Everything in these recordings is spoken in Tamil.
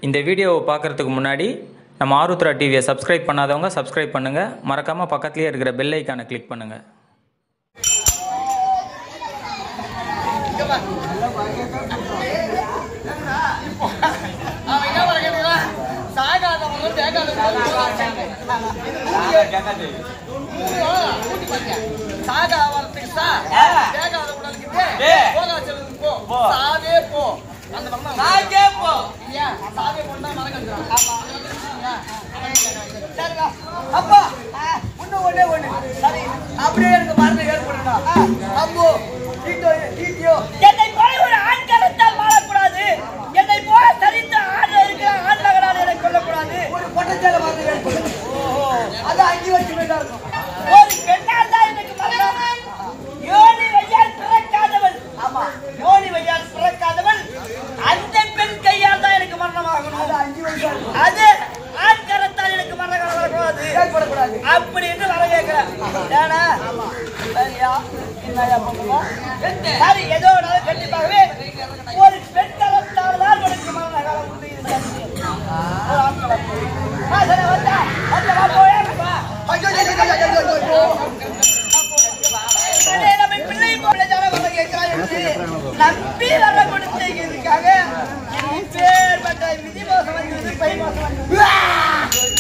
இந்த வீடியோவை பார்க்குறதுக்கு முன்னாடி நம்ம ஆருத்ரா டிவியை சப்ஸ்கிரைப் பண்ணாதவங்க சப்ஸ்கிரைப் பண்ணுங்கள் மறக்காமல் பக்கத்துலேயே இருக்கிற பெல் ஐக்கானை கிளிக் பண்ணுங்கள் அவன் என்ன பண்ண கேட்டுக்கிறான்? சாகாதவங்களும் தேகாதவங்களும் மூணும் கூட்டி பாருங்க. சாகா வரத்துக்கு சா, தேகாத உடலுக்கு தே, போகா செல்வதுக்கு போ. சாவே போ. அந்த பக்கம் தான் இல்லையா? சாவே போனா மரம் கட்டுறான். சரிங்க. அப்பா இன்னும் ஒண்ணே ஒண்ணு சரி அப்படியே எனக்கு மருந்து ஏற்படுதா அம்போ டீட்டோ டீட்டியோ என்னை போல ஒரு ஆண் கரத்தால் வாழக்கூடாது என்னை போல தரித்த ஆண் இருக்கிற ஆண் மகனால் என்னை கொல்லக்கூடாது ஒரு பொட்டச்சால மருந்து ஏற்படுது ஓஹோ அது அஞ்சு வச்சு வேண்டா இருக்கும் ஒரு பெண்ணால் தான் எனக்கு மரணம் யோனி வையால் பிறக்காதவள் ஆமா யோனி வையால் பிறக்காதவள் அந்த பெண் கையால் தான் எனக்கு மரணமாகணும் அது அஞ்சு வயசா இருக்கும் அது ஆண் கரத்தால் எனக்கு மரணம் வரக்கூடாது ஏற்படக்கூடாது அப்படி என்று வர கேட்கிறேன் ஏன்னா சரியா என்னையா பண்ணுவோம் சரி ஏதோ நான் கண்டிப்பாகவே ஒரு பெண் கலத்தால் தான் உனக்கு மரண காலம் உண்டு இது சத்தியம். ஒரு ஆண் கலம். ஆ, சரி, வந்தா. வந்தா, வா, போயே, வா. ஐயோ ஐயோ ஐயோ ஐயோ ஐயோ உடனே நம்ம பிள்ளை போல ஜன வர கேட்கிறார் என்று நம்பி வர கொடுத்ததுக்காக பேர்பட்ட விதி மோசம் வந்தது பை மோசம் வந்தது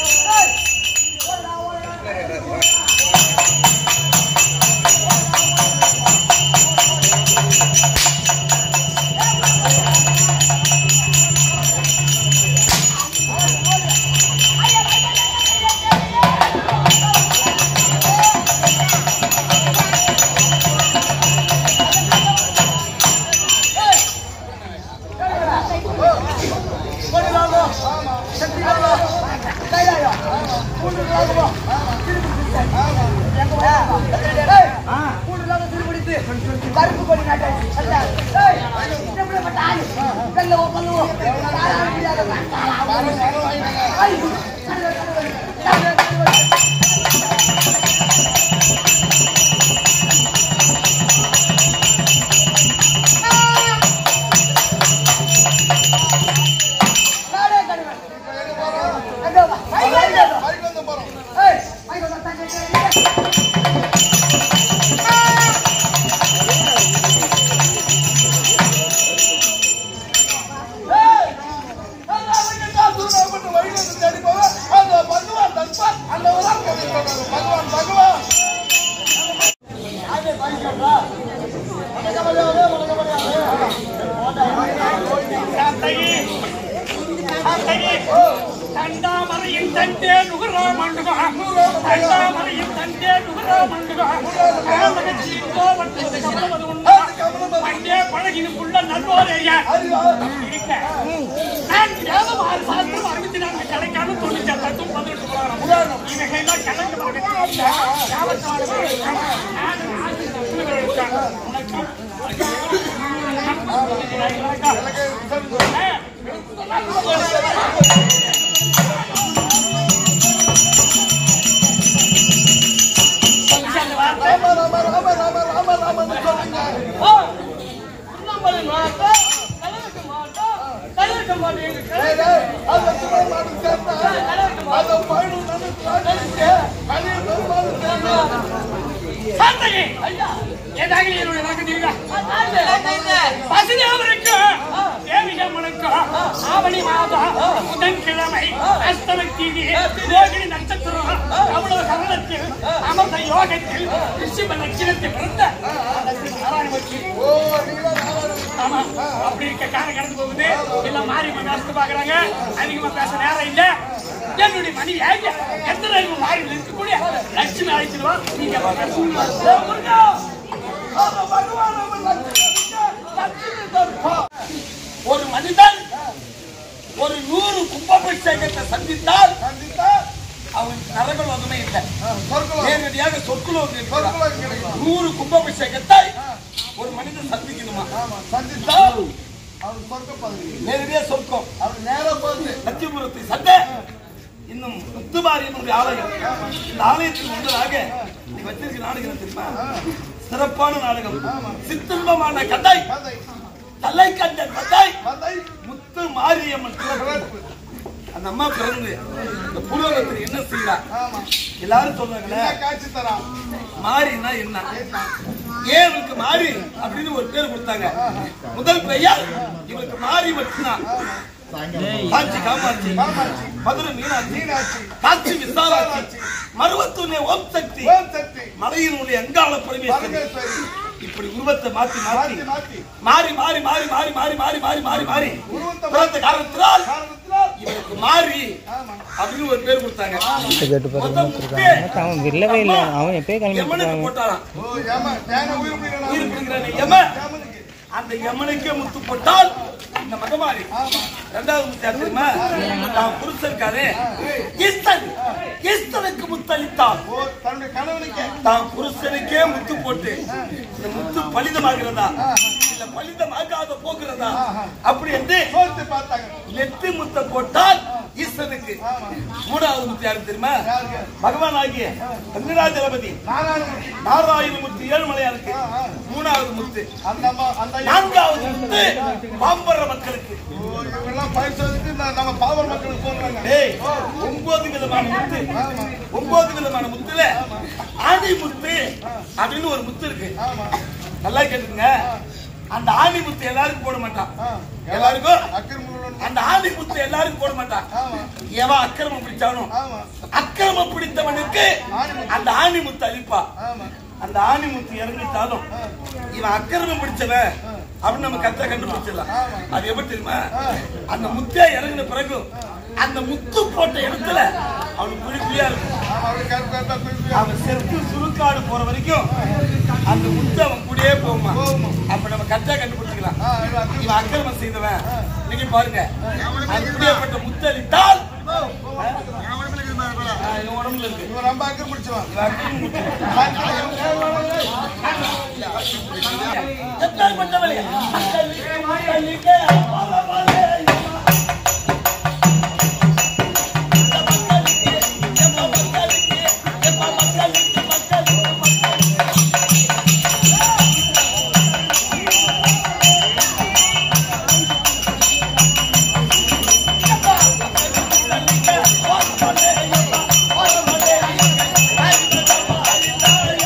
கருப்பு கொடி நாட்டாச்சு அல்ல ஏய் நம்மள பட்டாய் கல்லோ கல்லோ நாடே கடுவன் அங்க வா மைக் வந்து போறோம் ஏய் மைக் வந்து தங்க தண்டாமரையின் தண்டே நுகரா மண்டுகா தண்டாமரையின் தண்டே நுகரா மண்டுகா காமகச்சிங்கோ வட்டத்தை கமலமது உண்டா பண்டே பழகினும் உள்ள நல்லோரேயா இருக்க நான் வேதம் ஆறு சாஸ்திரம் அறுபத்தி நான்கு கலைக்கான தொண்ணூத்தி பத்தும் பதினெட்டு புராணம் இவைகள்லாம் கணக்கு சாந்தகி ஏதாக என்னுடைய வாக்குத்தீங்க பசுதேவருக்கு தேவிகம்மனுக்கு ஆவணி மாதம் புதன்கிழமை அஸ்தம தீதி ரோகிணி நட்சத்திரம் அவ்வளவு கரணத்தில் அமர்ந்த யோகத்தில் ரிஷிப நட்சத்திரத்தில் பிறந்த அந்த ஸ்ரீ நாராயணமூர்த்தி. ஆமா அப்படி இருக்க காலம் கடந்து போகுது எல்லாம் மாறி பேசத்து பாக்குறாங்க அதிகமா பேச நேரம் இல்ல என்னுடைய மணி ஏங்க எத்தனை அறிவு மாறி இருக்கக்கூடிய லட்சுமி அழைச்சிடுவா நீங்க பேசுங்க ஒரு மனிதன் ஒரு நூறு கும்பாபிஷேகத்தை சந்தித்தால் அவன் நரகலோகமே இல்லை நேரடியாக சொற்குலோகம் இருக்கிறான். நூறு கும்பாபிஷேகத்தை ஒரு மனிதன் சந்திக்கணுமா சந்தித்தால் நேரடியா சொர்க்கம் லட்சுமிபுரத்தை சண்டை இன்னும் முத்துமாரியனுடைய ஆலயம் இந்த ஆலயத்தில் முன்பதாக நீ வச்சிருக்க நாடகம் தெரியுமா சிறப்பான நாடகம் சித்தின்பமான கதை தலை கண்டன் கதை முத்து முத்து மாரியம்மன் பிறப்பு அந்த அம்மா பிறந்து இந்த புலோகத்தில் என்ன செய்யறா எல்லாரும் சொல்றாங்களே காட்சி தரான் மாறினா என்ன ஏன் இவளுக்கு மாறி அப்படின்னு ஒரு பேர் கொடுத்தாங்க முதல் பெயர் இவளுக்கு மாறி மட்டும்தான் காஞ்சி காமாட்சி மதுரை மீனாட்சி காட்சி விசாலாட்சி மருவத்துணை ஓம் சக்தி ஓம் சக்தி மலையினுடைய அங்காள பரமேஸ்வரி பரமேஸ்வரி இப்படி உருவத்தை மாத்தி மாத்தி மாத்தி மாத்தி மாறி மாறி மாறி மாறி மாறி மாறி மாறி மாறி மாறி உருவத்தை பிறந்த காரணத்தினால் காரணத்தினால் இவனுக்கு மாறி ஆமா அப்படின்னு ஒரு பேர் கொடுத்தாங்க கேட்டு மொத்தம் முத்து. அவன் வில்லவே இல்லை அவன் எப்பயே கிளம்பி யமனுக்கு போட்டாராம் ஓ ஏமா தேன உயிர் பிடிக்கிறான் உயிர் பிடிக்கிறானே யமன் யமனுக்கு அந்த யமனுக்கே முத்து போட்டால் இந்த மகமாரி ரெண்டாவது முத்து யார் தெரியுமா தான் புருஷன் இருக்காரு ஈஸ்தன் ஈஸ்தனுக்கு முத்தளித்தான் ஓ தன்னுடைய கணவனுக்கு தான் புருஷனுக்கே முத்து போட்டு இந்த முத்து பலிதமாகிறதா இல்ல பலிதமாகாத போகிறதா அப்படி என்று சோத்து பார்த்தாங்க நெத்தி முத்த போட்டால் ஈஸ்வரனுக்கு மூணாவது முத்து யாரு தெரியுமா பகவான் ஆகிய வெங்கடாஜலபதி நாராயணமூர்த்தி நாராயணமூர்த்தி ஏழுமலையாருக்கு மூணாவது முத்து அந்த அம்மா அந்த நான்காவது முத்து பாம்பர மக்களுக்கு ஓ இவங்கெல்லாம் பரிசோதித்து நான் நம்ம பாவர் மக்களுக்கு சொல்றாங்க டேய் ஒன்பது விதமான முத்து ஒன்பது விதமான முத்துல ஆதி முத்து அப்படின்னு ஒரு முத்து இருக்கு ஆமா நல்லா கேட்டுங்க அந்த ஆதி முத்து எல்லாருக்கும் போட மாட்டான் எல்லாருக்கும் அக்கிரமங்களோட அந்த ஆதி முத்து எல்லாருக்கும் போட மாட்டான் ஆமா எவன் அக்கிரமம் பிடிச்சானோ ஆமா அக்கிரமம் பிடித்தவனுக்கு அந்த ஆணி முத்து அழிப்பா ஆமா அந்த ஆணி முத்து இறங்கிட்டாலும் இவன் அக்கிரமம் பிடிச்சவன் அப்படின்னு நம்ம கத்த கண்டுபிடிச்சிடலாம் அது எப்படி தெரியுமா அந்த முத்தே இறங்கின பிறகு அந்த முத்து போட்ட இடத்துல அவனுக்கு குழி குழியா இருக்கும் ஆமா அவரு கருப்பு கருப்பா குறிப்பி அவன் செத்து சுருக்காடு போற வரைக்கும் அந்த முத்து அவன் கூடயே போகுமா அப்ப நம்ம கரெக்டா கண்டுபிடிச்சிக்கலாம் ஆ இது அக்கிரமம் இவன் அக்கிரமம் செய்தவன் இன்னைக்கு பாருங்க அது அப்படியேப்பட்ட முத்தளித்தால் ஆ, இவன் உடம்புல இருக்கு இவன் ரொம்ப அக்கிரம் பிடிச்சவன் இவன் அக்கிரமம் முடிச்சவன். எப்பேற்பட்டவளே? மக்களுக்கு மக்களுக்கு பரவலே இம்மா. இந்த மக்களுக்கு, எப்ப மக்களுக்கு, எப்ப மக்களுக்கு, மக்களுக்கு, மக்களுக்கு. எப்பா, மக்களுக்கு, பரவலே இம்மா, பரவலே இம்மா. அறிந்ததம்மா, அறிந்தாயே.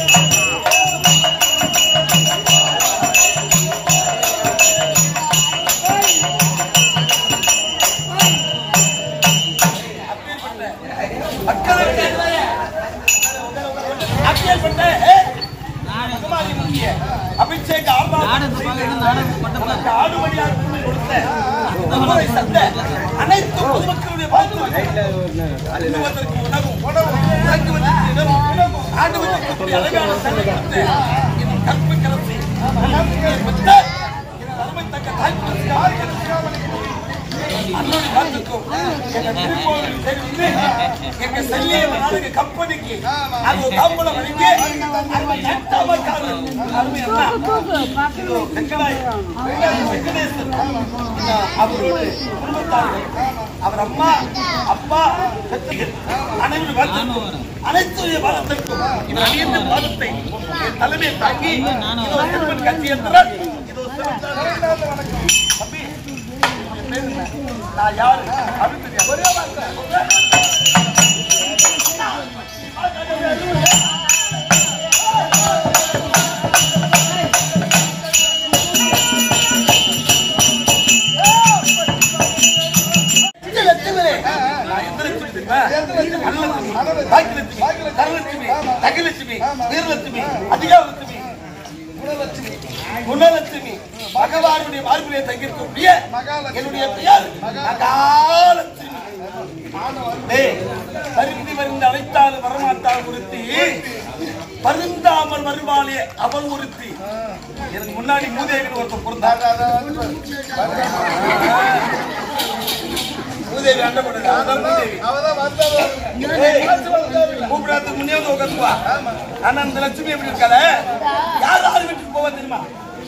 மக்களுக்கு அப்பேற்பட்ட பகவானை முக்கிய அபிஷேக ஆர்ப்பாட்டம் செய்து உனக்கு ஆடுமணியாக கூலி கொடுத்த உங்களை சந்த அனைத்து பொதுமக்களுடைய வாழ்த்து உண்ணுவதற்கு உணவும் உறங்குவதற்கு இடமும் ஆடுவதற்கு அழகான சண்டை கொடுத்து இன்னும் கற்பு கலந்து பெற்ற என் அருமை தக்க தாய்ப்பு அண்ணோடி பார்த்துக்கும் எங்க திருக்கோவில் தெரிந்து எங்க செல்லிய நாளுக்கு கம்பெனிக்கு அது தாம்பலம் வழங்கி அந்த எட்டாமக்காரர் அருமை அண்ணா இதோ வெங்கடாய் வெங்கடேசன் அவரோடு குடும்பத்தார்கள் அவர் அம்மா அப்பா பெற்றோர்கள் அனைவரும் பார்த்திருக்கும் அனைத்துடைய பாதத்திற்கும் இவர் அணிந்த பாதத்தை என் தலைமையை தாங்கி இதோ திருமண் கட்சி என்றால் இதோ சிறந்த வணக்கம் தம்பி உங்க பேர் என்ன? நான் யாரு அப்படின்னு தெரியாது ஒரே வார்த்தை இந்த லட்சுமியே, நான் எந்த லட்சுமி தெரியுமா? அன்னலட்சுமி, பாக்கியலட்சுமி, தனலட்சுமி, தகலட்சுமி, வீரலட்சுமி, அதிகாரலட்சுமி, குணலட்சுமி, குணலட்சுமி, பகவானுடைய மார்பிலே தங்கியிருக்கக்கூடிய என்னுடைய பெயர் மகாலட்சுமி டேய், பருந்தி வருந்த அழைத்தால் வரமாட்டால் ஒருத்தி பருந்தாமல் வருவாளே அவள் ஒருத்தி எனக்கு முன்னாடி மூதேவின்னு ஒருத்தன் பிறந்தார் மூதேவி அண்டப்படுது அதான் மூதேவி அவதான் வந்தவர் ஏய், கூப்பிடாததுக்கு முன்னே வந்து உட்காந்துவா ஆனா அந்த லட்சுமி எப்படி இருக்கால யார் யார் வீட்டுக்கு போவா தெரியுமா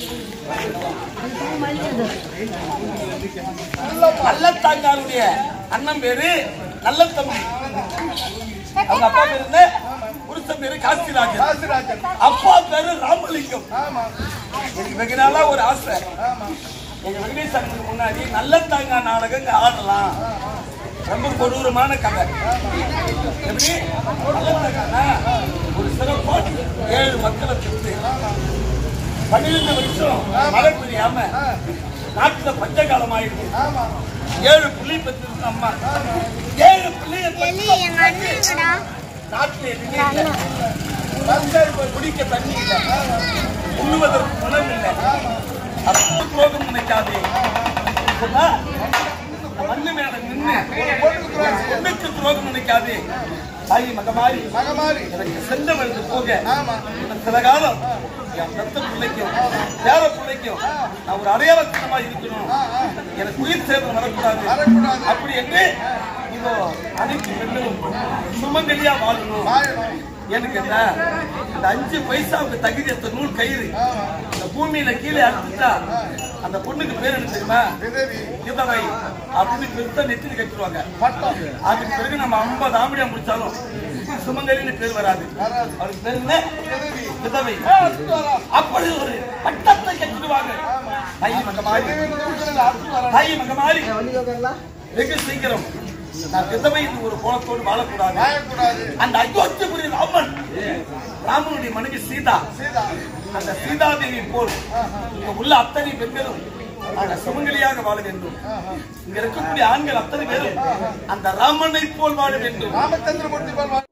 நல்லத்தாங்காருடைய அண்ணன் பேரு நல்ல தம்பி அவங்க அப்பா பேரு என்ன புருஷன் பேரு காசிராஜன் காசிராஜன் அப்பா பேரு ராமலிங்கம் ஆமா எனக்கு வெகு நாளா ஒரு ஆசை ஆமா எங்க வெங்கடேசனுக்கு முன்னாடி நல்ல தாங்க நாடகம் இங்க ஆடலாம் ரொம்ப கொடூரமான கதை எப்படி நல்ல ஒரு சிறப்பான ஏழு மக்களை பெற்று பன்னிரெண்டு வருஷம் மழை பெய்யாம நாட்டுல பஞ்சகாலம் ஆயிடுச்சு ஏழு பிள்ளை பெற்றிருந்த அம்மா ஏழு பிள்ளைய பெற்று நாட்டுல எதுவுமே இல்லை மனுஷர் இப்ப குடிக்க தண்ணி இல்லை உண்ணுவதற்கு உணவு இல்லை அப்போ துரோகம் நினைக்காதே சொன்னா, இந்த மண்ணு மேல நின்று பொண்ணுக்கு துரோகம் நினைக்காதே தாய் மகமாரி மகமாரி எனக்கு சென்ற வந்து போக இன்னும் சில காலம் என் பெத்த பிள்ளைக்கும் பேர பிள்ளைக்கும் நான் ஒரு அடையாள சின்னமா இருக்கணும் எனக்கு உயிர் சேதம் வரக்கூடாது வரக்கூடாது. அப்படி என்று இதோ அனைத்து பெண்களும் சுமங்கலியா வாழணும் எனக்கு என்ன இந்த அஞ்சு பைசாவுக்கு தகுதியத்த நூல் கயிறு இந்த பூமியில கீழே அறுத்துட்டா அந்த பொண்ணுக்கு பேர் என்ன தெரியுமா விதவி விதவை அப்படின்னு பெருசா நெத்தினி கட்டிடுவாங்க பட்டம் அதுக்கு பிறகு நம்ம ஐம்பது ஆம்படியா முடிச்சாலும் சுமங்கலின்னு பேர் வராது அவருக்கு பேர் என்ன விதவை அப்படி ஒரு பட்டத்தை கட்டிடுவாங்க தாய் மகமாரி தாய் மகமாரி வெகு சீக்கிரம் நான் விதவை என்று ஒரு கோலத்தோடு வாழக்கூடாது வாழக்கூடாது அந்த அயோத்தியபுரி ராமன் ராமனுடைய மனைவி சீதா சீதா அந்த சீதாதேவி போல் இங்க உள்ள அத்தனை பெண்களும் அந்த சுமங்கலியாக வாழ வேண்டும் இங்க இருக்கக்கூடிய ஆண்கள் அத்தனை பேரும் அந்த ராமனை போல் வாழ வேண்டும் ராமச்சந்திரமூர்த்தி போல்